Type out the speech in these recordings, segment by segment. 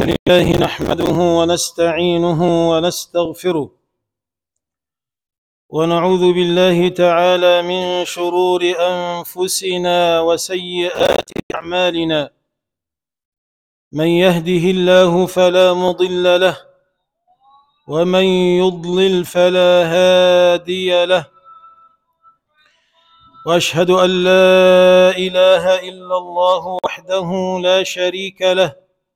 لله نحمده ونستعينه ونستغفره ونعوذ بالله تعالى من شرور انفسنا وسيئات اعمالنا من يهده الله فلا مضل له ومن يضلل فلا هادي له واشهد ان لا اله الا الله وحده لا شريك له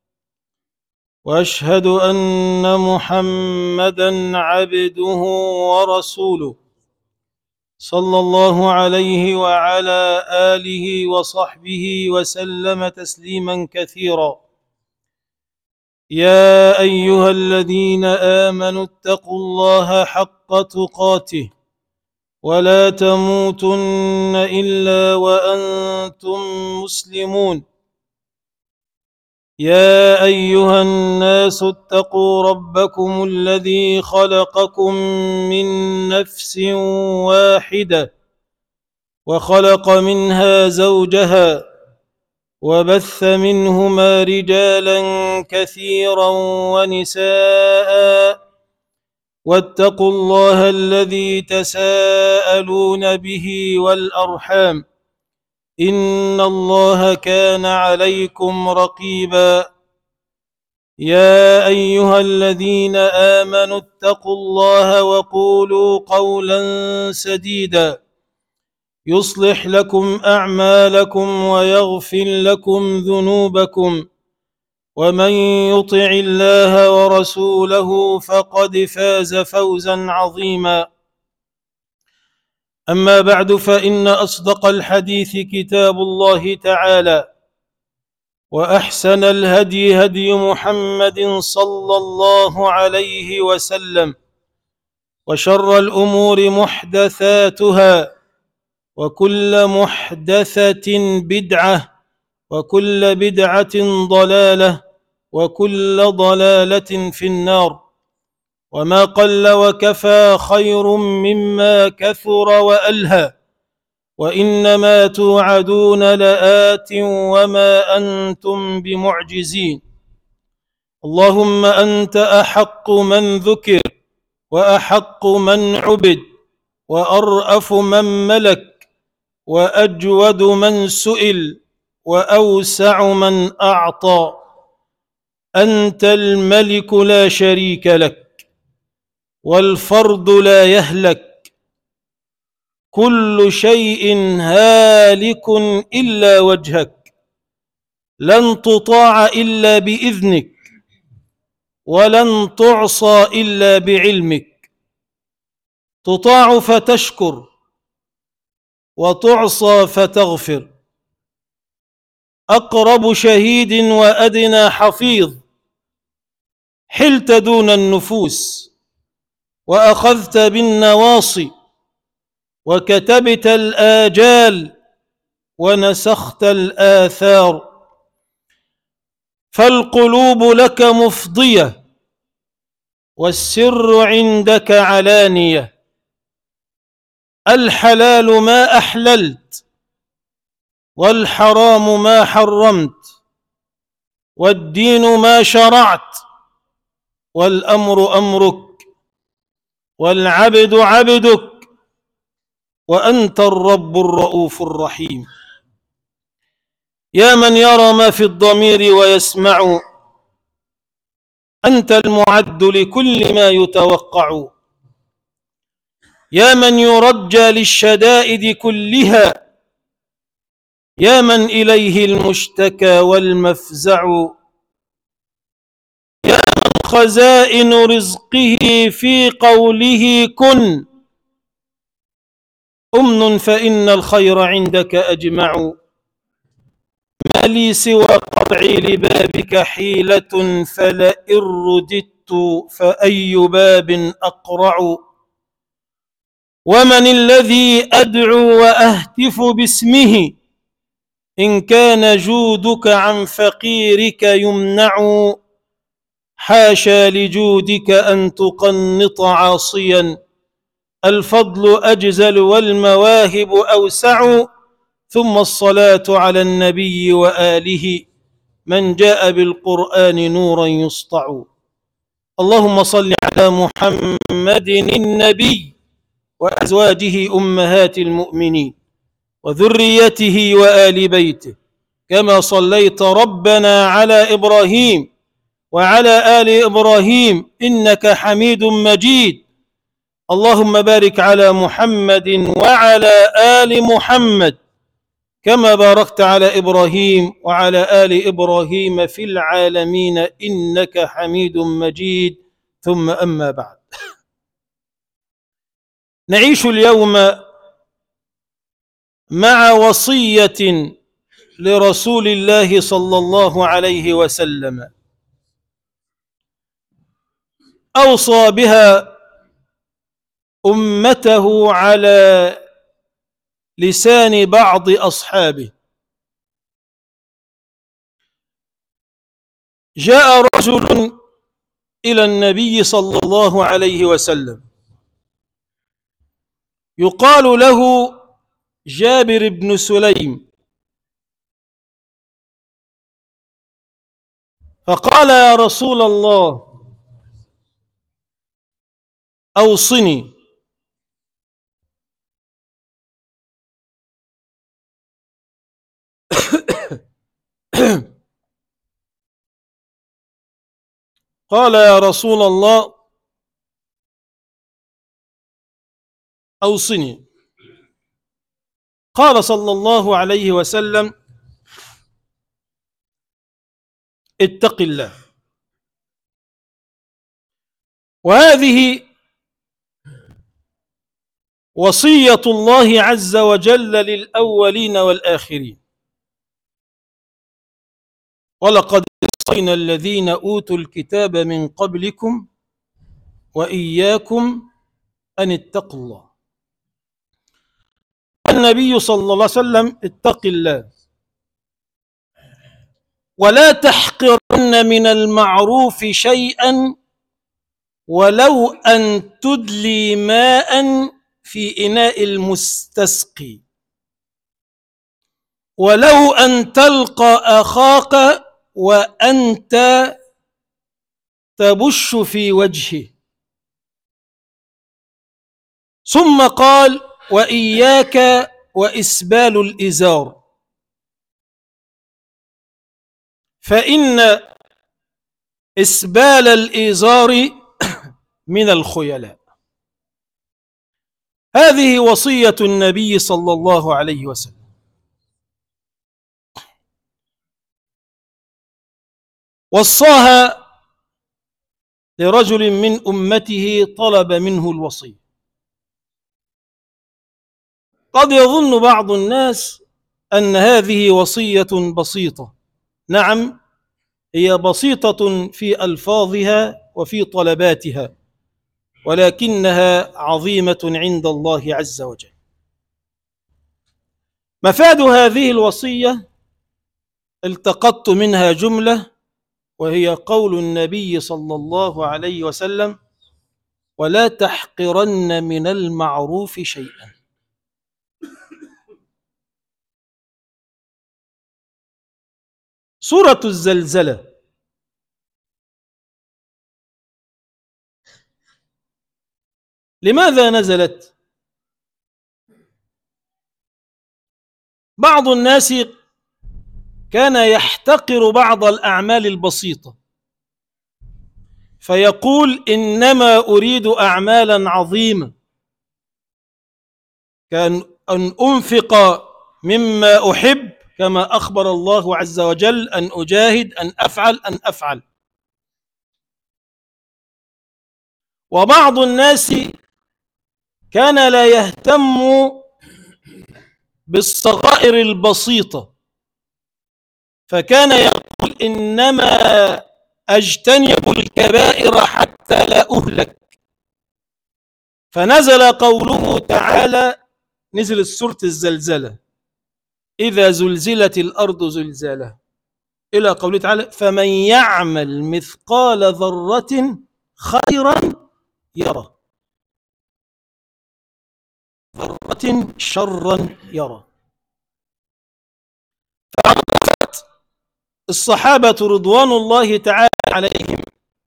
واشهد ان محمدا عبده ورسوله صلى الله عليه وعلى اله وصحبه وسلم تسليما كثيرا يا ايها الذين امنوا اتقوا الله حق تقاته ولا تموتن الا وانتم مسلمون يا ايها الناس اتقوا ربكم الذي خلقكم من نفس واحده وخلق منها زوجها وبث منهما رجالا كثيرا ونساء واتقوا الله الذي تساءلون به والارحام ان الله كان عليكم رقيبا يا ايها الذين امنوا اتقوا الله وقولوا قولا سديدا يصلح لكم اعمالكم ويغفر لكم ذنوبكم ومن يطع الله ورسوله فقد فاز فوزا عظيما اما بعد فان اصدق الحديث كتاب الله تعالى واحسن الهدي هدي محمد صلى الله عليه وسلم وشر الامور محدثاتها وكل محدثه بدعه وكل بدعه ضلاله وكل ضلاله في النار وما قل وكفى خير مما كثر والهى وانما توعدون لات وما انتم بمعجزين اللهم انت احق من ذكر واحق من عبد وارأف من ملك واجود من سئل واوسع من اعطى انت الملك لا شريك لك والفرد لا يهلك كل شيء هالك الا وجهك لن تطاع الا باذنك ولن تعصى الا بعلمك تطاع فتشكر وتعصى فتغفر اقرب شهيد وادنى حفيظ حلت دون النفوس واخذت بالنواصي وكتبت الاجال ونسخت الاثار فالقلوب لك مفضيه والسر عندك علانيه الحلال ما احللت والحرام ما حرمت والدين ما شرعت والامر امرك والعبد عبدك وانت الرب الرؤوف الرحيم يا من يرى ما في الضمير ويسمع انت المعد لكل ما يتوقع يا من يرجى للشدائد كلها يا من اليه المشتكى والمفزع يا من خزائن رزقه في قوله كن امن فان الخير عندك اجمع ما لي سوى قطعي لبابك حيله فلئن رددت فاي باب اقرع ومن الذي ادعو واهتف باسمه ان كان جودك عن فقيرك يمنع حاشا لجودك ان تقنط عاصيا الفضل اجزل والمواهب اوسع ثم الصلاه على النبي واله من جاء بالقرآن نورا يسطع اللهم صل على محمد النبي وأزواجه أمهات المؤمنين وذريته وآل بيته كما صليت ربنا على إبراهيم وعلى آل إبراهيم إنك حميد مجيد اللهم بارك على محمد وعلى آل محمد كما باركت على إبراهيم وعلى آل إبراهيم في العالمين إنك حميد مجيد ثم أما بعد نعيش اليوم مع وصية لرسول الله صلى الله عليه وسلم أوصى بها أمته على لسان بعض أصحابه جاء رجل إلى النبي صلى الله عليه وسلم يقال له جابر بن سليم فقال يا رسول الله أوصني قال يا رسول الله أوصني قال صلى الله عليه وسلم اتق الله وهذه وصية الله عز وجل للأولين والآخرين ولقد وصينا الذين أوتوا الكتاب من قبلكم وإياكم أن اتقوا الله النبي صلى الله عليه وسلم اتق الله ولا تحقرن من المعروف شيئا ولو أن تدلي ماء في إناء المستسقي ولو أن تلقى أخاك وأنت تبش في وجهه ثم قال وإياك وإسبال الإزار فإن إسبال الإزار من الخيلاء هذه وصية النبي صلى الله عليه وسلم وصاها لرجل من أمته طلب منه الوصية قد يظن بعض الناس أن هذه وصية بسيطة نعم هي بسيطة في ألفاظها وفي طلباتها ولكنها عظيمة عند الله عز وجل مفاد هذه الوصية التقطت منها جملة وهي قول النبي صلى الله عليه وسلم ولا تحقرن من المعروف شيئا سورة الزلزلة لماذا نزلت بعض الناس كان يحتقر بعض الأعمال البسيطة فيقول إنما أريد أعمالا عظيمة كان أن أنفق مما أحب كما أخبر الله عز وجل أن أجاهد أن أفعل أن أفعل وبعض الناس كان لا يهتم بالصغائر البسيطة فكان يقول إنما أجتنب الكبائر حتى لا أهلك فنزل قوله تعالى نزل سورة الزلزلة إذا زلزلت الأرض زلزالها إلى قوله تعالى فمن يعمل مثقال ذرة خيرا يرى ذرة شرا يرى فعرفت الصحابة رضوان الله تعالى عليهم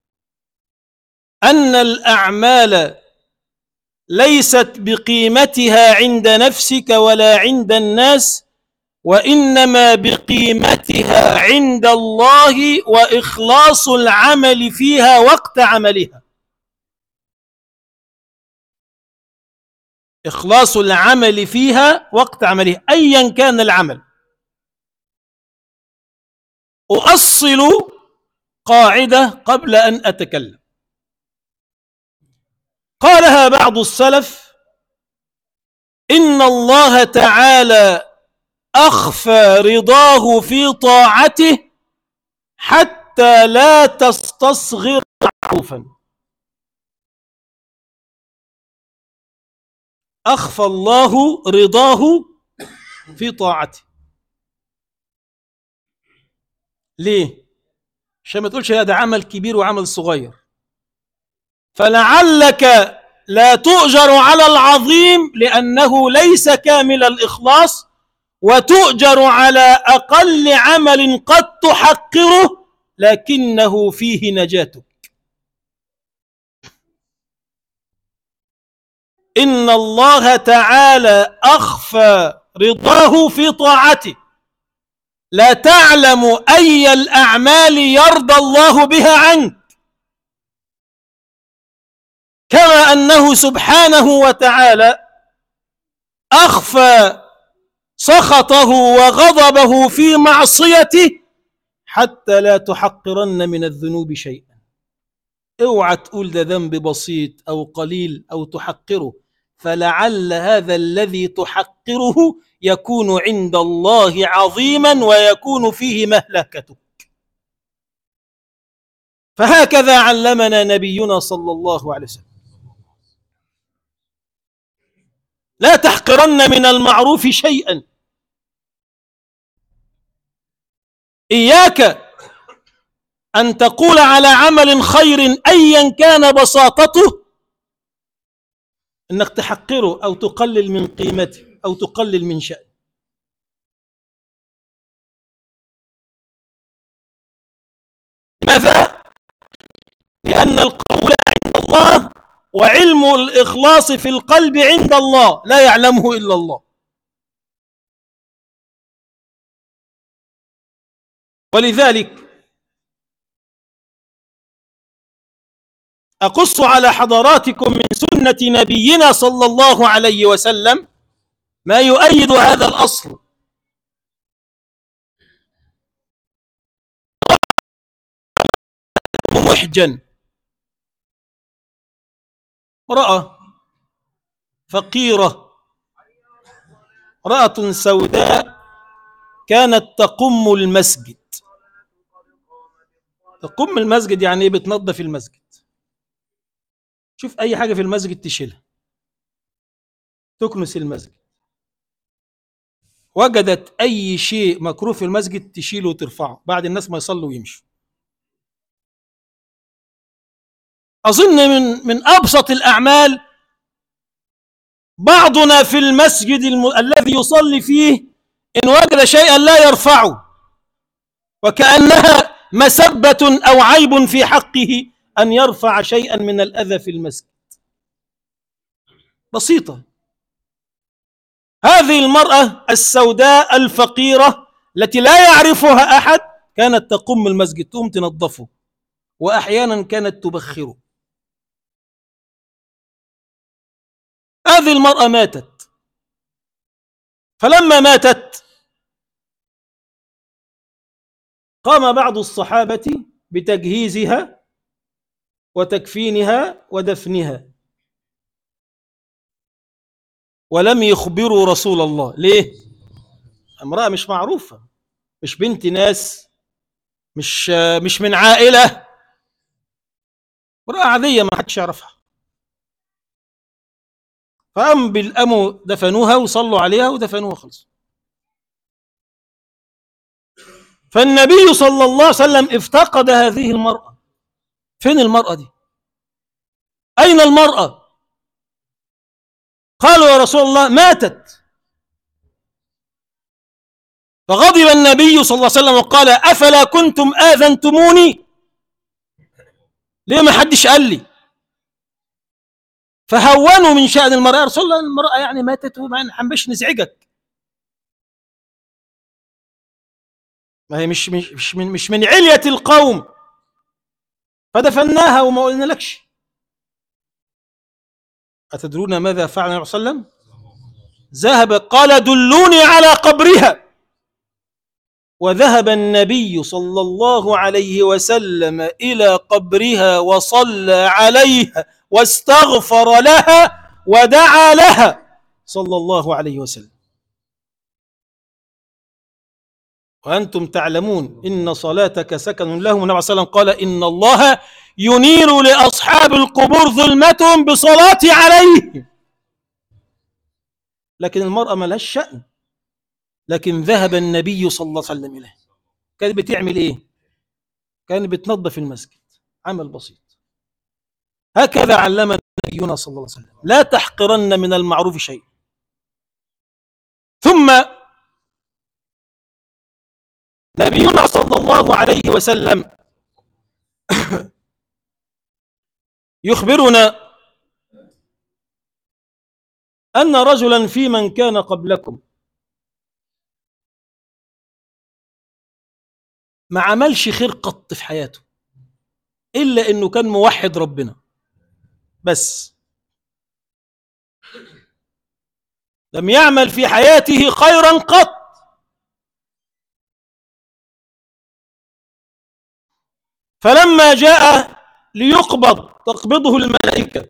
أن الأعمال ليست بقيمتها عند نفسك ولا عند الناس وإنما بقيمتها عند الله وإخلاص العمل فيها وقت عملها إخلاص العمل فيها وقت عملها أيا كان العمل أؤصل قاعدة قبل أن أتكلم قالها بعض السلف إن الله تعالى أخفى رضاه في طاعته حتى لا تستصغر معروفا أخفى الله رضاه في طاعته ليه؟ عشان ما تقولش هذا عمل كبير وعمل صغير فلعلك لا تؤجر على العظيم لأنه ليس كامل الإخلاص وتؤجر على أقل عمل قد تحقره لكنه فيه نجاتك إن الله تعالى أخفى رضاه في طاعته لا تعلم أي الأعمال يرضى الله بها عنك كما أنه سبحانه وتعالى أخفى سخطه وغضبه في معصيته حتى لا تحقرن من الذنوب شيئا اوعى تقول ده ذنب بسيط أو قليل أو تحقره فلعل هذا الذي تحقره يكون عند الله عظيما ويكون فيه مهلكتك فهكذا علمنا نبينا صلى الله عليه وسلم لا تحقرن من المعروف شيئا إياك أن تقول على عمل خير أيا كان بساطته انك تحقره او تقلل من قيمته او تقلل من شأنه لماذا؟ لأن القول عند الله وعلم الإخلاص في القلب عند الله لا يعلمه إلا الله ولذلك أقص على حضراتكم من سنة نبينا صلى الله عليه وسلم ما يؤيد هذا الأصل محجن امرأة فقيرة امرأة سوداء كانت تقم المسجد تقم المسجد يعني ايه بتنظف المسجد شوف اي حاجه في المسجد تشيلها تكنس المسجد وجدت اي شيء مكروه في المسجد تشيله وترفعه بعد الناس ما يصلوا ويمشوا اظن من من ابسط الاعمال بعضنا في المسجد الم... الذي يصلي فيه ان وجد شيئا لا يرفعه وكانها مسبه او عيب في حقه أن يرفع شيئا من الأذى في المسجد بسيطة هذه المرأة السوداء الفقيرة التي لا يعرفها أحد كانت تقم المسجد تقوم تنظفه وأحيانا كانت تبخره هذه المرأة ماتت فلما ماتت قام بعض الصحابة بتجهيزها وتكفينها ودفنها ولم يخبروا رسول الله ليه امرأة مش معروفة مش بنت ناس مش مش من عائلة امرأة عادية ما حدش يعرفها فقام بالأمو دفنوها وصلوا عليها ودفنوها خلص فالنبي صلى الله عليه وسلم افتقد هذه المرأة فين المرأة دي أين المرأة قالوا يا رسول الله ماتت فغضب النبي صلى الله عليه وسلم وقال أفلا كنتم آذنتموني ليه ما حدش قال لي فهونوا من شأن المرأة يا رسول الله المرأة يعني ماتت وما حنبش نزعجك ما هي مش مش مش من مش من علية القوم فدفناها وما قلنا لكش أتدرون ماذا فعل النبي صلى الله عليه وسلم ذهب قال دلوني على قبرها وذهب النبي صلى الله عليه وسلم إلى قبرها وصلى عليها واستغفر لها ودعا لها صلى الله عليه وسلم وأنتم تعلمون إن صلاتك سكن لهم النبي صلى الله عليه وسلم قال إن الله ينير لأصحاب القبور ظلمتهم بصلاتي عليهم لكن المرأة ملهاش شأن لكن ذهب النبي صلى الله عليه وسلم إليه كانت بتعمل إيه؟ كانت بتنظف المسجد عمل بسيط هكذا علمنا نبينا صلى الله عليه وسلم لا تحقرن من المعروف شيء ثم نبينا صلى الله عليه وسلم يخبرنا أن رجلا في من كان قبلكم ما عملش خير قط في حياته إلا إنه كان موحد ربنا بس لم يعمل في حياته خيرا قط فلما جاء ليقبض تقبضه الملائكة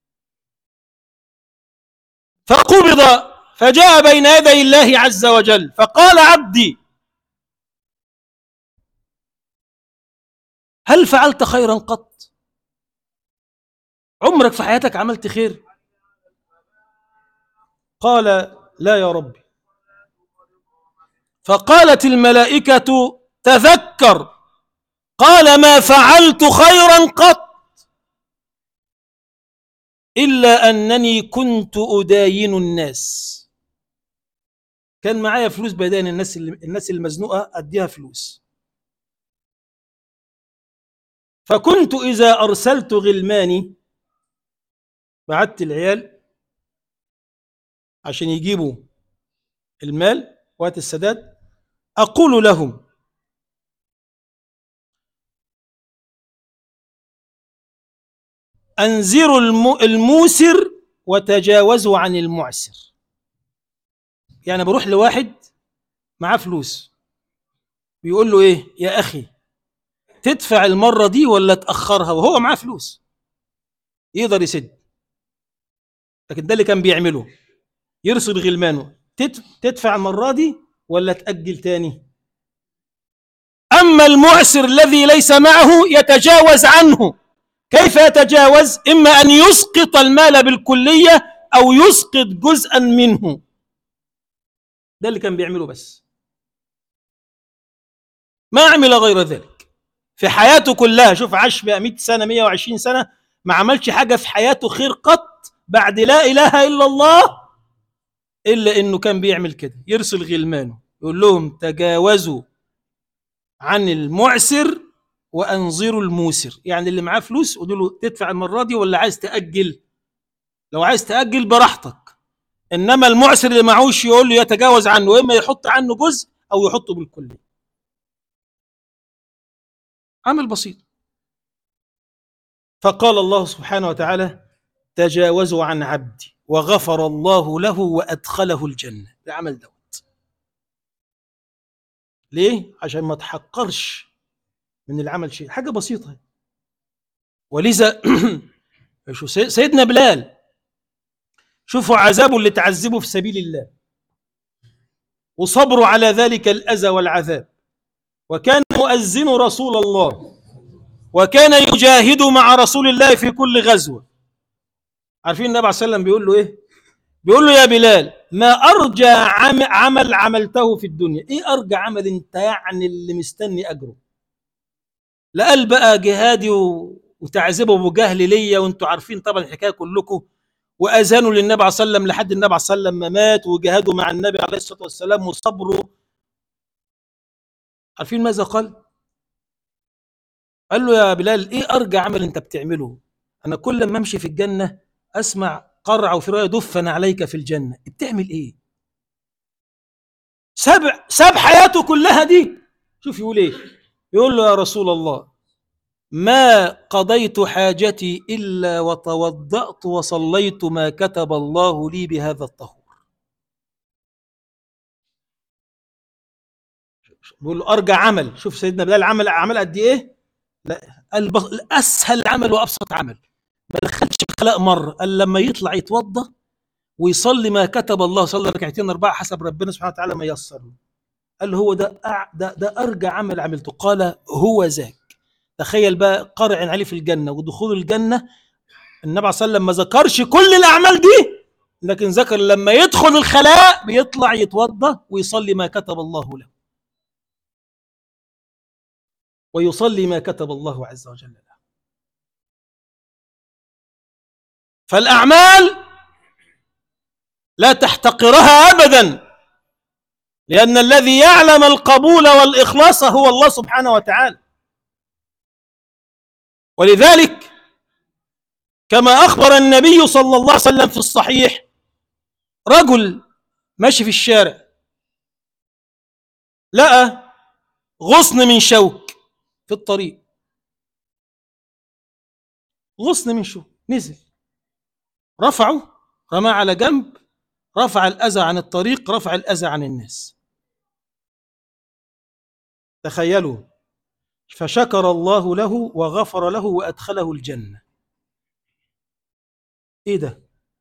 فقبض فجاء بين يدي الله عز وجل فقال عبدي هل فعلت خيرا قط عمرك في حياتك عملت خير قال لا يا ربي فقالت الملائكة تذكر قال ما فعلت خيرا قط إلا أنني كنت أداين الناس كان معايا فلوس بدان الناس اللي الناس المزنوقة أديها فلوس فكنت إذا أرسلت غلماني بعت العيال عشان يجيبوا المال وقت السداد أقول لهم أنذروا الموسر وتجاوزوا عن المعسر يعني بروح لواحد معاه فلوس بيقول له ايه يا اخي تدفع المره دي ولا تاخرها وهو معاه فلوس يقدر يسد لكن ده اللي كان بيعمله يرسل غلمانه تدفع المره دي ولا تاجل تاني اما المعسر الذي ليس معه يتجاوز عنه كيف يتجاوز اما ان يسقط المال بالكليه او يسقط جزءا منه ده اللي كان بيعمله بس ما عمل غير ذلك في حياته كلها شوف عاش بقى 100 سنه 120 سنه ما عملش حاجه في حياته خير قط بعد لا اله الا الله الا انه كان بيعمل كده يرسل غلمانه يقول لهم تجاوزوا عن المعسر وانظروا الموسر يعني اللي معاه فلوس قولوا له تدفع المره دي ولا عايز تاجل لو عايز تاجل براحتك انما المعسر اللي معهوش يقول له يتجاوز عنه اما يحط عنه جزء او يحطه بالكليه عمل بسيط فقال الله سبحانه وتعالى تجاوزوا عن عبدي وغفر الله له وادخله الجنه ده عمل دوت ليه عشان ما تحقرش من العمل شيء حاجه بسيطه ولذا شو سيدنا بلال شوفوا عذابه اللي تعذبه في سبيل الله وصبروا على ذلك الأذى والعذاب وكان مؤذن رسول الله وكان يجاهد مع رسول الله في كل غزوة عارفين النبي عليه وسلم بيقول له إيه بيقول له يا بلال ما أرجى عمل عملته في الدنيا إيه أرجى عمل أنت يعني اللي مستني أجره لا قال بقى جهادي وتعذبه بجهل ليا وانتوا عارفين طبعا الحكايه كلكم واذانوا للنبي عليه وسلم لحد النبي عليه وسلم ما مات وجهادوا مع النبي عليه الصلاه والسلام وصبروا عارفين ماذا قال قال له يا بلال ايه ارجى عمل انت بتعمله انا كل ما امشي في الجنه اسمع قرع وفي روايه دفن عليك في الجنه بتعمل ايه سبع ساب حياته كلها دي شوف يقول ايه يقول له يا رسول الله ما قضيت حاجتي الا وتوضات وصليت ما كتب الله لي بهذا الطهور بيقول له ارجع عمل شوف سيدنا بلال عمل عمل قد ايه لا البص... اسهل عمل وابسط عمل ما دخلش الخلاء مره قال لما يطلع يتوضا ويصلي ما كتب الله صلى ركعتين اربعه حسب ربنا سبحانه وتعالى ما يسر له. قال له هو ده أع... ده ده ارجى عمل عملته قال هو ذاك تخيل بقى قرع عليه في الجنه ودخول الجنه النبي عليه الصلاه والسلام ما ذكرش كل الاعمال دي لكن ذكر لما يدخل الخلاء بيطلع يتوضا ويصلي ما كتب الله له ويصلي ما كتب الله عز وجل له فالاعمال لا تحتقرها ابدا لان الذي يعلم القبول والاخلاص هو الله سبحانه وتعالى ولذلك كما اخبر النبي صلى الله عليه وسلم في الصحيح رجل ماشي في الشارع لقى غصن من شوك في الطريق غصن من شوك نزل رفعه رماه على جنب رفع الأذى عن الطريق رفع الأذى عن الناس تخيلوا فشكر الله له وغفر له وأدخله الجنة إيه ده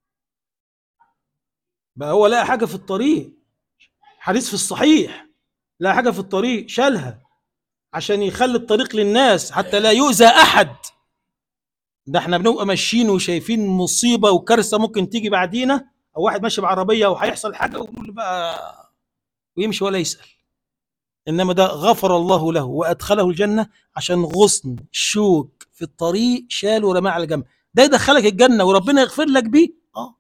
بقى هو لقى حاجة في الطريق حديث في الصحيح لقى حاجة في الطريق شالها عشان يخلي الطريق للناس حتى لا يؤذى أحد ده احنا بنبقى ماشيين وشايفين مصيبة وكارثة ممكن تيجي بعدينا أو واحد ماشي بعربية وهيحصل حاجة ونقول بقى ويمشي ولا يسأل إنما ده غفر الله له وأدخله الجنة عشان غصن شوك في الطريق شاله ورماه على جنب ده يدخلك الجنة وربنا يغفر لك بيه اه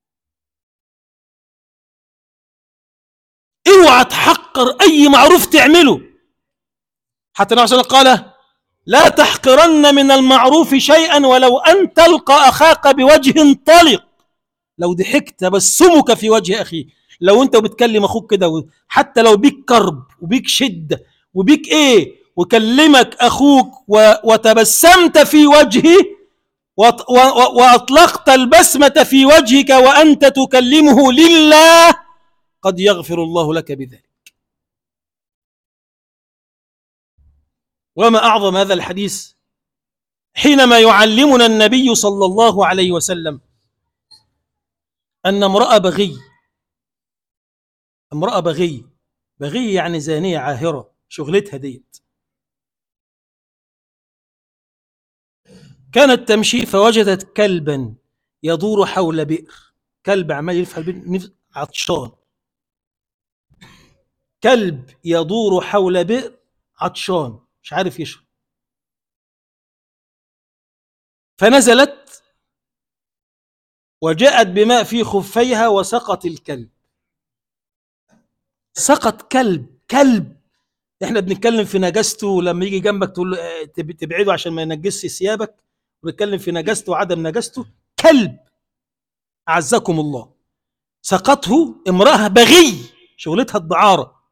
اوعى تحقر اي معروف تعمله حتى النبي صلى الله عليه وسلم قال لا تحقرن من المعروف شيئا ولو ان تلقى اخاك بوجه طلق لو ضحكت تبسمك في وجه اخيك لو انت بتكلم اخوك كده حتى لو بيك كرب وبيك شده وبيك ايه وكلمك اخوك و... وتبسمت في وجهه وط... و... و... واطلقت البسمه في وجهك وانت تكلمه لله قد يغفر الله لك بذلك وما اعظم هذا الحديث حينما يعلمنا النبي صلى الله عليه وسلم ان امراه بغي امراه بغي بغي يعني زانيه عاهره شغلتها ديت كانت تمشي فوجدت كلبا يدور حول بئر كلب عمال يلف حول بئر عطشان كلب يدور حول بئر عطشان مش عارف يشرب فنزلت وجاءت بماء في خفيها وسقط الكلب سقط كلب كلب احنا بنتكلم في نجاسته لما يجي جنبك تقول له تبعده عشان ما ينجسش ثيابك ونتكلم في نجاسته وعدم نجاسته كلب اعزكم الله سقطه امراه بغي شغلتها الدعاره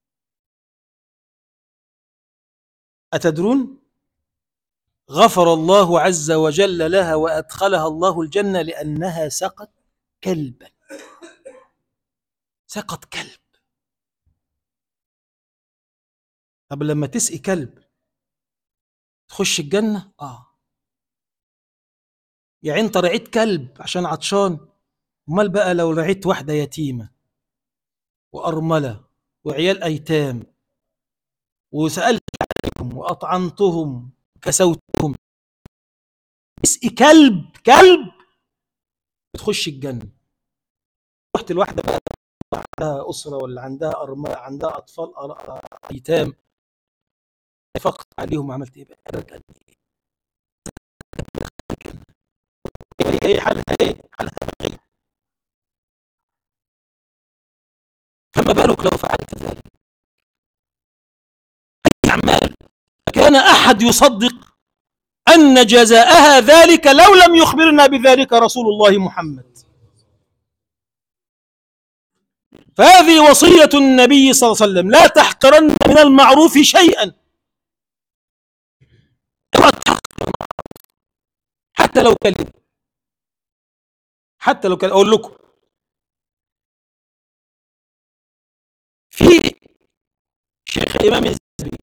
أتدرون؟ غفر الله عز وجل لها وأدخلها الله الجنة لأنها سقت كلبا سقط كلب طب لما تسقي كلب تخش الجنة؟ آه يعني أنت رعيت كلب عشان عطشان أمال بقى لو رعيت واحدة يتيمة وأرملة وعيال أيتام وسألت عليهم وأطعمتهم كسوتهم اسقي كلب كلب تخش الجنة رحت الواحدة بقى عندها أسرة ولا عندها أرملة عندها أطفال أيتام فقط عليهم عملت إيه بقى؟ ايه حالها ايه حالها بقية فما بالك لو فعلت ذلك كان أحد يصدق أن جزاءها ذلك لو لم يخبرنا بذلك رسول الله محمد فهذه وصية النبي صلى الله عليه وسلم لا تحقرن من المعروف شيئا حتى لو كلمة حتى لو كلمة أقول لكم في شيخ الإمام الزهري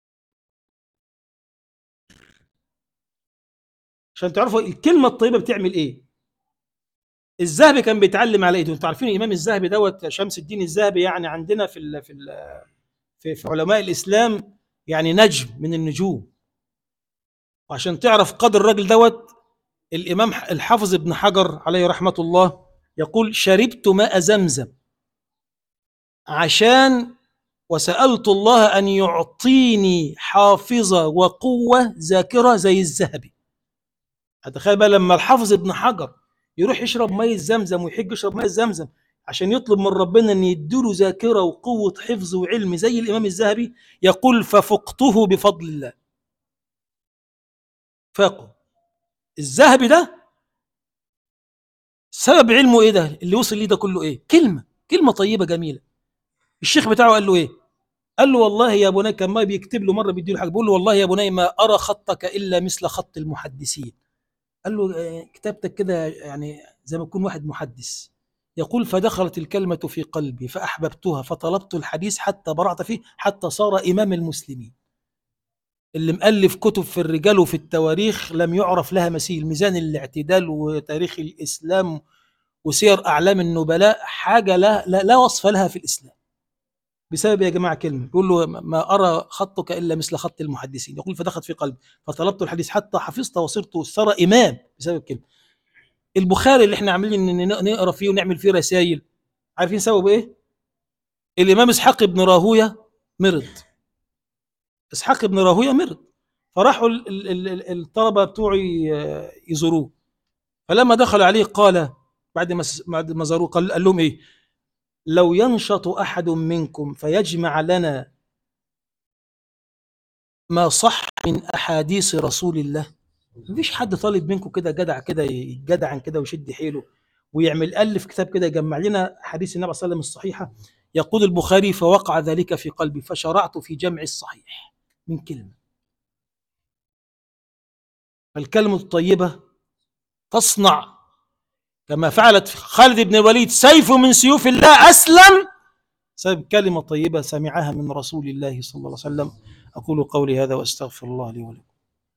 عشان تعرفوا الكلمة الطيبة بتعمل إيه الذهبي كان بيتعلم على ايده انتوا عارفين الامام الذهبي دوت شمس الدين الذهبي يعني عندنا في ال في ال في, في علماء الاسلام يعني نجم من النجوم وعشان تعرف قدر الراجل دوت الامام الحافظ ابن حجر عليه رحمه الله يقول شربت ماء زمزم عشان وسالت الله ان يعطيني حافظه وقوه ذاكره زي الذهبي هتخيل بقى لما الحافظ ابن حجر يروح يشرب ميه زمزم ويحج يشرب ميه زمزم عشان يطلب من ربنا ان يديله ذاكره وقوه حفظ وعلم زي الامام الذهبي يقول ففقته بفضل الله فاقه الذهبي ده سبب علمه ايه ده اللي وصل ليه ده كله ايه كلمه كلمه طيبه جميله الشيخ بتاعه قال له ايه قال له والله يا بني كان ما بيكتب له مره بيديله حاجه بيقول له والله يا بني ما ارى خطك الا مثل خط المحدثين قال له كتابتك كده يعني زي ما تكون واحد محدث يقول فدخلت الكلمة في قلبي فأحببتها فطلبت الحديث حتى برعت فيه حتى صار إمام المسلمين اللي مؤلف كتب في الرجال وفي التواريخ لم يعرف لها مثيل ميزان الاعتدال وتاريخ الإسلام وسير أعلام النبلاء حاجة لا, لا, لا وصف لها في الإسلام بسبب يا جماعة كلمة يقول له ما أرى خطك إلا مثل خط المحدثين يقول فدخلت في قلبي فطلبت الحديث حتى حفظت وصرت صار إمام بسبب كلمة البخاري اللي احنا عاملين نقرا فيه ونعمل فيه رسائل عارفين سببه ايه؟ الإمام إسحاق بن راهوية مرض إسحاق بن راهوية مرض فراحوا الطلبة بتوعي يزوروه فلما دخل عليه قال بعد ما بعد ما زاروه قال, قال لهم ايه؟ لو ينشط احد منكم فيجمع لنا ما صح من احاديث رسول الله مفيش حد طالب منكم كده جدع كده يتجدعن كده ويشد حيله ويعمل الف كتاب كده يجمع لنا حديث النبي صلى الله عليه وسلم الصحيحه يقول البخاري فوقع ذلك في قلبي فشرعت في جمع الصحيح من كلمه فالكلمه الطيبه تصنع كما فعلت خالد بن الوليد سيف من سيوف الله أسلم سبب كلمة طيبة سمعها من رسول الله صلى الله عليه وسلم أقول قولي هذا وأستغفر الله لي ولكم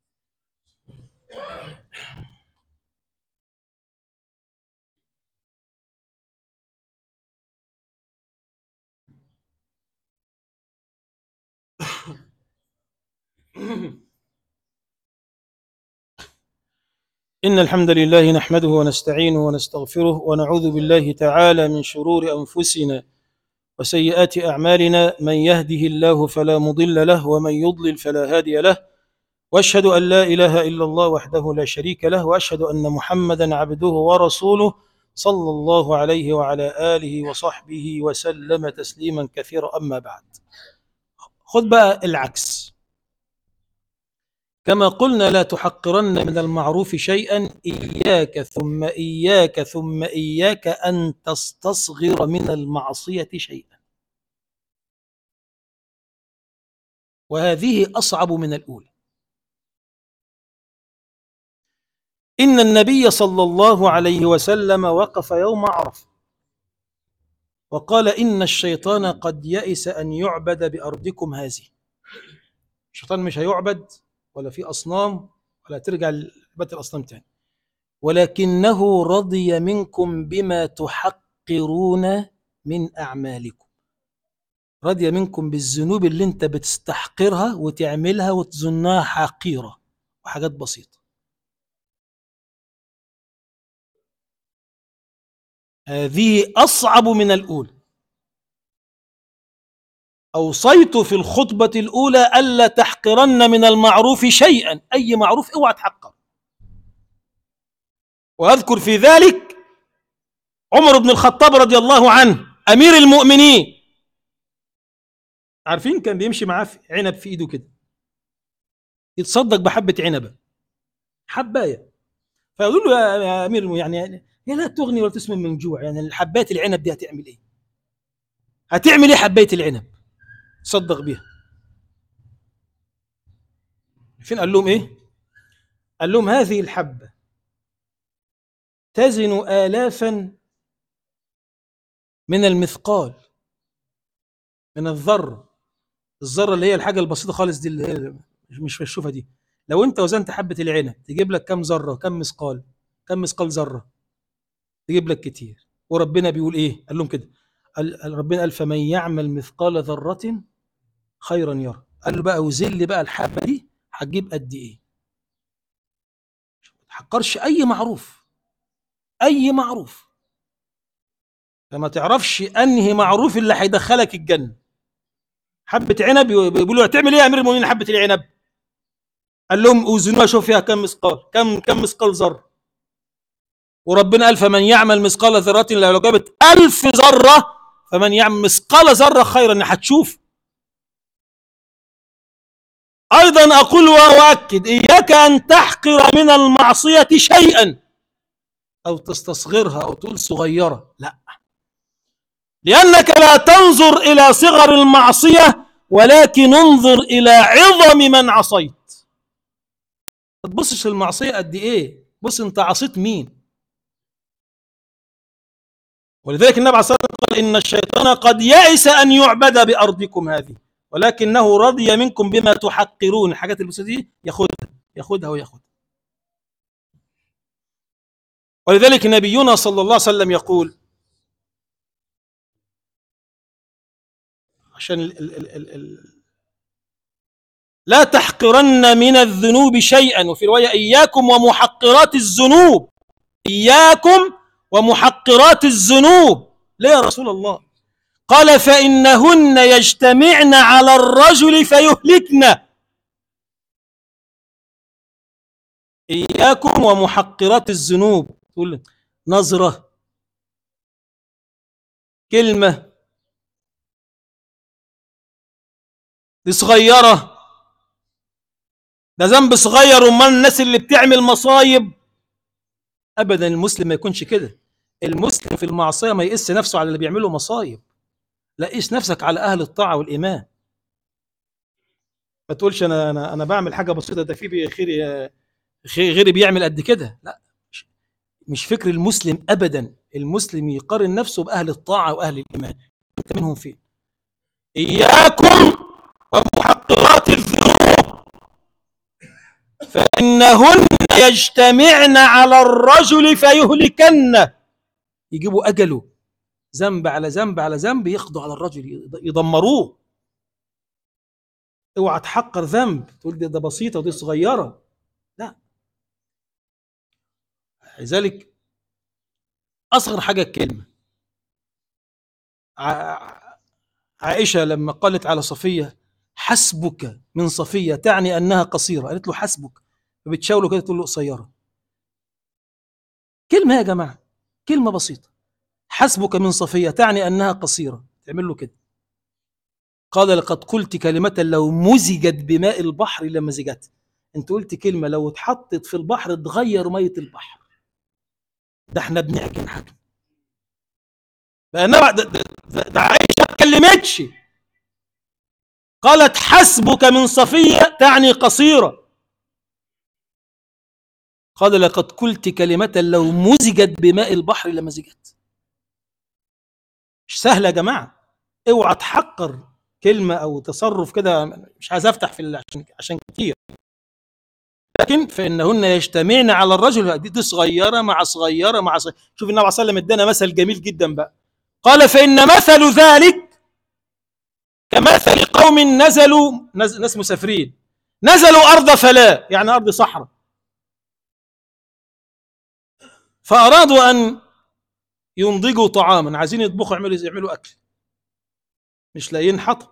إن الحمد لله نحمده ونستعينه ونستغفره ونعوذ بالله تعالى من شرور أنفسنا وسيئات أعمالنا من يهده الله فلا مضل له ومن يضلل فلا هادي له وأشهد أن لا إله إلا الله وحده لا شريك له وأشهد أن محمدا عبده ورسوله صلى الله عليه وعلى آله وصحبه وسلم تسليما كثيرا أما بعد خذ بقى العكس كما قلنا لا تحقرن من المعروف شيئا إياك ثم إياك ثم إياك أن تستصغر من المعصية شيئا وهذه أصعب من الأولى إن النبي صلى الله عليه وسلم وقف يوم عرفة وقال إن الشيطان قد يئس أن يعبد بأرضكم هذه الشيطان مش هيعبد ولا في أصنام ولا ترجع لعبادة الأصنام تاني ولكنه رضي منكم بما تحقرون من أعمالكم رضي منكم بالذنوب اللي انت بتستحقرها وتعملها وتظنها حقيرة وحاجات بسيطة هذه أصعب من الأولى أوصيت في الخطبة الأولى ألا تحقرن من المعروف شيئا أي معروف اوعى تحقر وأذكر في ذلك عمر بن الخطاب رضي الله عنه أمير المؤمنين عارفين كان بيمشي معاه في عنب في إيده كده يتصدق بحبه عنبه حبايه فيقول له يا يا امير يعني هي لا تغني ولا تسمن من جوع يعني الحبات العنب دي هتعمل ايه؟ هتعمل ايه حبايه العنب؟ تصدق بيها فين قال لهم ايه؟ قال لهم هذه الحبه تزن آلافا من المثقال من الذرة الذرة اللي هي الحاجة البسيطة خالص دي اللي هي مش بشوفها دي لو انت وزنت حبة العنب تجيب لك كم ذرة كم مثقال كم مثقال ذرة تجيب لك كتير وربنا بيقول ايه قال لهم كده قال ربنا قال فمن يعمل مثقال ذرة خيرا يرى قال له بقى وزن لي بقى الحبة دي هتجيب قد ايه ما تحقرش اي معروف اي معروف فما تعرفش انهي معروف اللي هيدخلك الجنه حبه عنب بيقولوا له هتعمل ايه يا امير المؤمنين حبه العنب قال لهم اوزنوها شوف فيها كم مثقال كم كم مثقال ذره وربنا قال فمن يعمل مثقال ذره لو جابت ألف ذره فمن يعمل مثقال ذره خيرا هتشوف ايضا اقول واؤكد اياك ان تحقر من المعصيه شيئا أو تستصغرها أو تقول صغيرة لا لأنك لا تنظر إلى صغر المعصية ولكن انظر إلى عظم من عصيت ما تبصش المعصية قد إيه بص أنت عصيت مين ولذلك النبي عليه الصلاة والسلام قال إن الشيطان قد يئس أن يعبد بأرضكم هذه ولكنه رضي منكم بما تحقرون الحاجات البسيطة دي ياخدها ياخدها وياخدها ولذلك نبينا صلى الله عليه وسلم يقول عشان ال ال ال ال ال لا تحقرن من الذنوب شيئا وفي رواية إياكم ومحقرات الذنوب إياكم ومحقرات الذنوب ليه يا رسول الله قال فإنهن يجتمعن على الرجل فيهلكن إياكم ومحقرات الذنوب تقول نظرة كلمة دي صغيرة ده ذنب صغير امال الناس اللي بتعمل مصايب ابدا المسلم ما يكونش كده المسلم في المعصيه ما يقيس نفسه على اللي بيعملوا مصايب لا قيس نفسك على اهل الطاعه والايمان ما تقولش انا انا انا بعمل حاجه بسيطه ده في غيري غيري بيعمل قد كده لا مش, مش فكر المسلم ابدا المسلم يقارن نفسه باهل الطاعه واهل الايمان انت منهم فين اياكم ومحقرات الذنوب فانهن يجتمعن على الرجل فيهلكن يجيبوا اجله ذنب على ذنب على ذنب يقضوا على الرجل يدمروه اوعى تحقر ذنب تقول دي ده بسيطه ودي صغيره لا لذلك اصغر حاجه الكلمه عائشه لما قالت على صفيه حسبك من صفيه تعني انها قصيره قالت له حسبك فبتشاوله كده تقول له قصيره كلمه يا جماعه كلمه بسيطه حسبك من صفيه تعني انها قصيره تعمل له كده قال لقد قلت كلمة لو مزجت بماء البحر لمزجت انت قلت كلمة لو اتحطت في البحر تغير مية البحر ده احنا بنعجن حاجة بأنما ده, ده, ده, ده عائشة ما اتكلمتش قالت حسبك من صفية تعني قصيرة قال لقد قلت كلمة لو مزجت بماء البحر لمزجت مش سهلة يا جماعة اوعى تحقر كلمة أو تصرف كده مش عايز أفتح في عشان عشان كتير لكن فإنهن يجتمعن على الرجل دي, دي صغيرة مع صغيرة مع صغيرة شوف النبي صلى الله عليه وسلم ادانا مثل جميل جدا بقى قال فإن مثل ذلك كمثل قوم نزلوا نز... ناس مسافرين نزلوا أرض فلاة يعني أرض صحراء فأرادوا أن ينضجوا طعاما عايزين يطبخوا يعملوا يعملوا أكل مش لاقيين حطب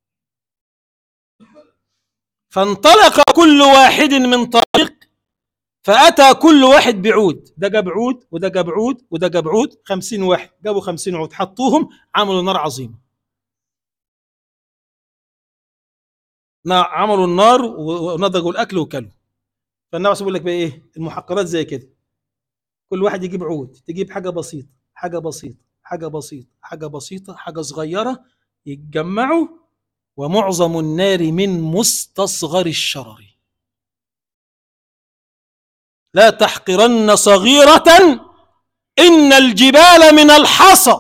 فانطلق كل واحد من طريق فأتى كل واحد بعود ده جاب عود وده جاب عود وده جاب عود خمسين واحد جابوا خمسين عود حطوهم عملوا نار عظيمة نا- عملوا النار و- ونضجوا الاكل وكلوا فالنبي صلى الله عليه وسلم بيقول لك بقى ايه المحقرات زي كده كل واحد يجيب عود تجيب حاجه بسيطه حاجه بسيطه حاجه بسيطه حاجه بسيطه حاجه صغيره يتجمعوا ومعظم النار من مستصغر الشرر لا تحقرن صغيرة إن الجبال من الحصى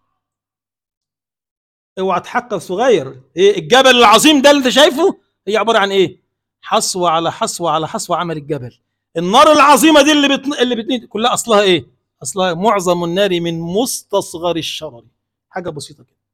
اوعى تحقر صغير إيه الجبل العظيم ده اللي انت شايفه هي عبارة عن ايه حصوة على حصوة على حصوة عمل الجبل النار العظيمة دي اللي بتن... اللي بتنيد كلها أصلها ايه أصلها معظم النار من مستصغر الشرر حاجة بسيطة كده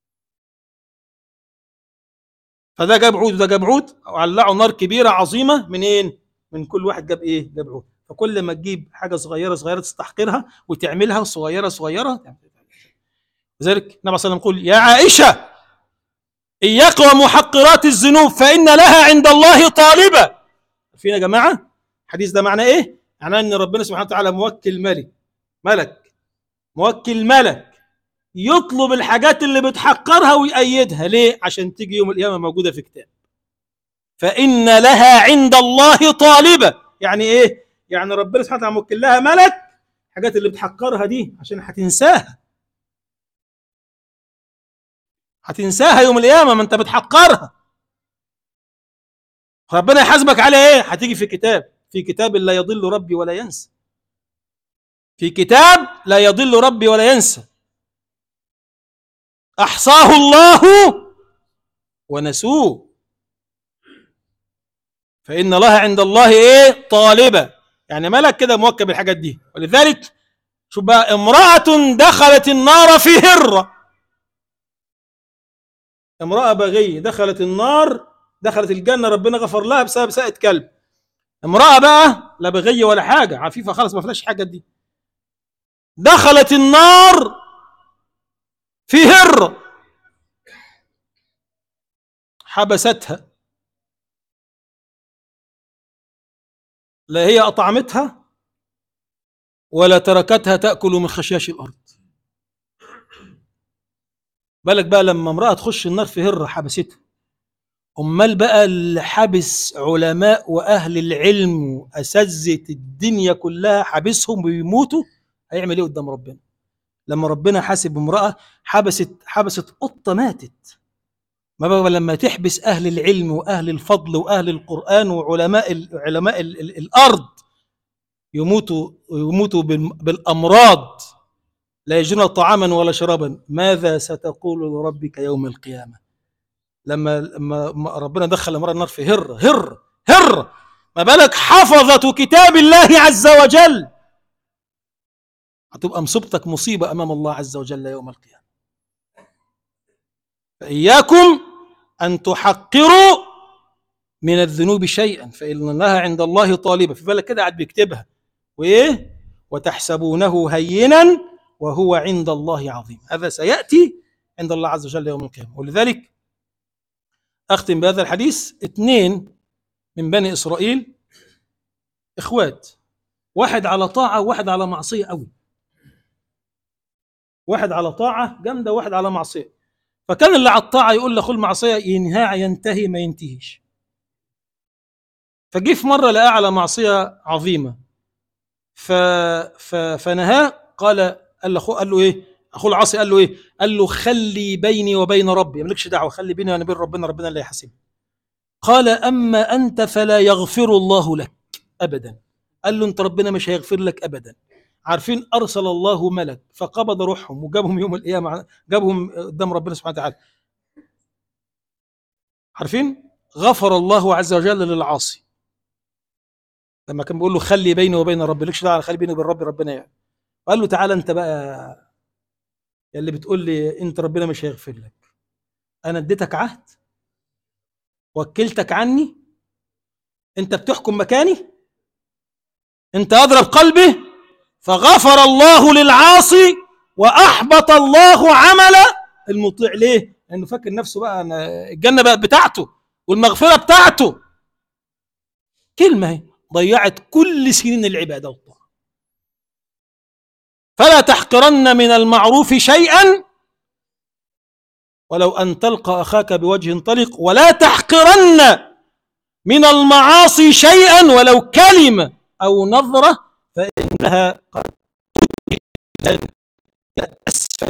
فده جاب عود وده جاب عود وعلقوا نار كبيرة عظيمة منين من كل واحد جاب ايه جاب عود فكل ما تجيب حاجة صغيرة صغيرة تستحقرها وتعملها صغيرة صغيرة لذلك النبي صلى الله عليه وسلم يقول يا عائشة إياك ومحقرات الذنوب فإن لها عند الله طالبة فينا يا جماعة الحديث ده معناه إيه؟ معناه إن ربنا سبحانه وتعالى موكل ملك ملك موكل ملك يطلب الحاجات اللي بتحقرها ويأيدها ليه؟ عشان تيجي يوم القيامة موجودة في كتاب فإن لها عند الله طالبة يعني إيه؟ يعني ربنا سبحانه وتعالى موكل لها ملك الحاجات اللي بتحقرها دي عشان هتنساها هتنساها يوم القيامة ما انت بتحقرها ربنا يحاسبك على ايه هتيجي في كتاب في كتاب لا يضل ربي ولا ينسى في كتاب لا يضل ربي ولا ينسى احصاه الله ونسوه فان الله عند الله ايه طالبه يعني ملك كده موكب الحاجات دي ولذلك شوف بقى امراه دخلت النار في هره امرأة بغية دخلت النار دخلت الجنة ربنا غفر لها بسبب ساءة كلب امرأة بقى لا بغية ولا حاجة عفيفة خالص ما فيهاش حاجة دي دخلت النار في هرة حبستها لا هي أطعمتها ولا تركتها تأكل من خشاش الأرض بالك بقى لما امرأة تخش النار في هرة حبستها أمال بقى اللي حبس علماء وأهل العلم وأساتذة الدنيا كلها حبسهم ويموتوا هيعمل إيه قدام ربنا؟ لما ربنا حاسب امرأة حبست حبست قطة ماتت ما بقى لما تحبس أهل العلم وأهل الفضل وأهل القرآن وعلماء ال علماء ال ال الأرض يموتوا يموتوا بال- بالأمراض لا يجدون طعاما ولا شرابا ماذا ستقول لربك يوم القيامة لما لما لما ربنا دخل امرأة النار في هر هر هر ما بالك حفظة كتاب الله عز وجل هتبقى مصيبتك مصيبة أمام الله عز وجل يوم القيامة فإياكم أن تحقروا من الذنوب شيئا فإن لها عند الله طالبة في بالك كده قاعد بيكتبها وإيه وتحسبونه هينا وهو عند الله عظيم هذا سيأتي عند الله عز وجل يوم القيامة ولذلك أختم بهذا الحديث اثنين من بني إسرائيل إخوات واحد على طاعة وواحد على معصية قوي واحد على طاعة جامدة وواحد على معصية فكان اللي على الطاعة يقول لأخوه المعصية ينهى ينتهي ما ينتهيش فجه في مرة لقاه على معصية عظيمة ف... ف... فنهاه قال قال لاخوه قال له ايه اخوه العاصي قال له ايه قال له خلي بيني وبين ربي مالكش دعوه خلي بيني وبين ربنا ربنا اللي يحاسبني قال اما انت فلا يغفر الله لك ابدا قال له انت ربنا مش هيغفر لك ابدا عارفين ارسل الله ملك فقبض روحهم وجابهم يوم القيامه جابهم قدام ربنا سبحانه وتعالى عارفين غفر الله عز وجل للعاصي لما كان بيقول له خلي بيني وبين ربي لكش دعوه خلي بيني وبين ربي ربنا يعني قال له تعالى انت بقى يا اللي بتقول لي انت ربنا مش هيغفر لك انا اديتك عهد وكلتك عني انت بتحكم مكاني انت اضرب قلبي فغفر الله للعاصي واحبط الله عمل المطيع ليه لانه فاكر نفسه بقى أنا الجنه بقت بتاعته والمغفره بتاعته كلمه هي ضيعت كل سنين العباده والطاعه فلا تحقرن من المعروف شيئا ولو أن تلقى أخاك بوجه طلق ولا تحقرن من المعاصي شيئا ولو كلمة أو نظرة فإنها قد أسفل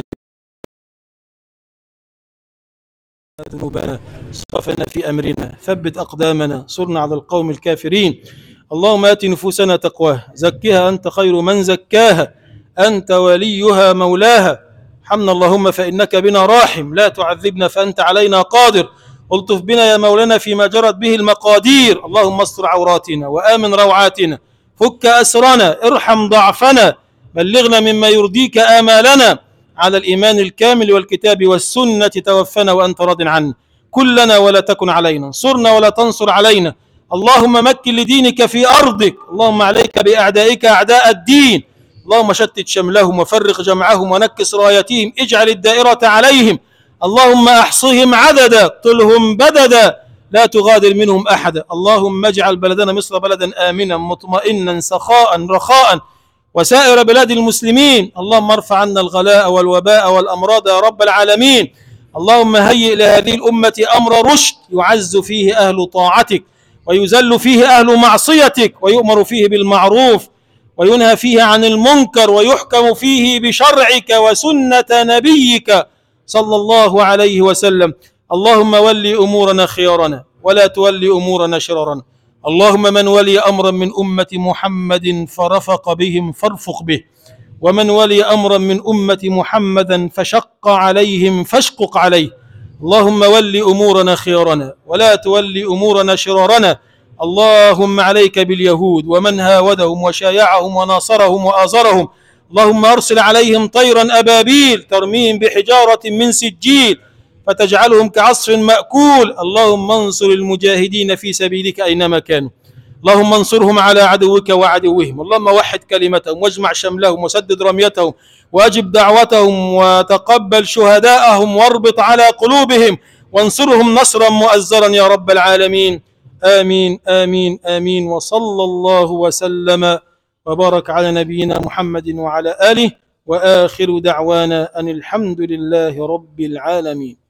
ذنوبنا صرفنا في أمرنا ثبت أقدامنا صرنا على القوم الكافرين اللهم آت نفوسنا تقواها زكها أنت خير من زكاها أنت وليها مولاها حمنا اللهم فإنك بنا راحم لا تعذبنا فأنت علينا قادر الطف بنا يا مولانا فيما جرت به المقادير اللهم استر عوراتنا وآمن روعاتنا فك أسرنا ارحم ضعفنا بلغنا مما يرضيك آمالنا على الإيمان الكامل والكتاب والسنة توفنا وأنت راض عنا كلنا ولا تكن علينا انصرنا ولا تنصر علينا اللهم مكن لدينك في أرضك اللهم عليك بأعدائك أعداء الدين اللهم شتت شملهم وفرق جمعهم ونكس رايتهم اجعل الدائرة عليهم اللهم أحصهم عددا اقتلهم بددا لا تغادر منهم أحدا اللهم اجعل بلدنا مصر بلدا آمنا مطمئنا سخاء رخاء وسائر بلاد المسلمين اللهم ارفع عنا الغلاء والوباء والأمراض يا رب العالمين اللهم هيئ لهذه الأمة أمر رشد يعز فيه أهل طاعتك ويذل فيه أهل معصيتك ويؤمر فيه بالمعروف وينهى فيه عن المنكر ويحكم فيه بشرعك وسنة نبيك صلى الله عليه وسلم اللهم ول أمورنا خيارنا ولا تول أمورنا شرارنا اللهم من ولي أمرا من أمة محمد فرفق بهم فارفق به ومن ولي أمرا من أمة محمدا فشق عليهم فاشقق عليه اللهم ول أمورنا خيارنا ولا تول أمورنا شرارنا اللهم عليك باليهود ومن هاودهم وشايعهم وناصرهم وآزرهم اللهم أرسل عليهم طيرا أبابيل ترميهم بحجارة من سجيل فتجعلهم كعصف مأكول اللهم انصر المجاهدين في سبيلك أينما كانوا اللهم انصرهم على عدوك وعدوهم اللهم وحد كلمتهم واجمع شملهم وسدد رميتهم واجب دعوتهم وتقبل شهداءهم واربط على قلوبهم وانصرهم نصرا مؤزرا يا رب العالمين آمين آمين آمين وصلى الله وسلم وبارك على نبينا محمد وعلى آله وآخر دعوانا أن الحمد لله رب العالمين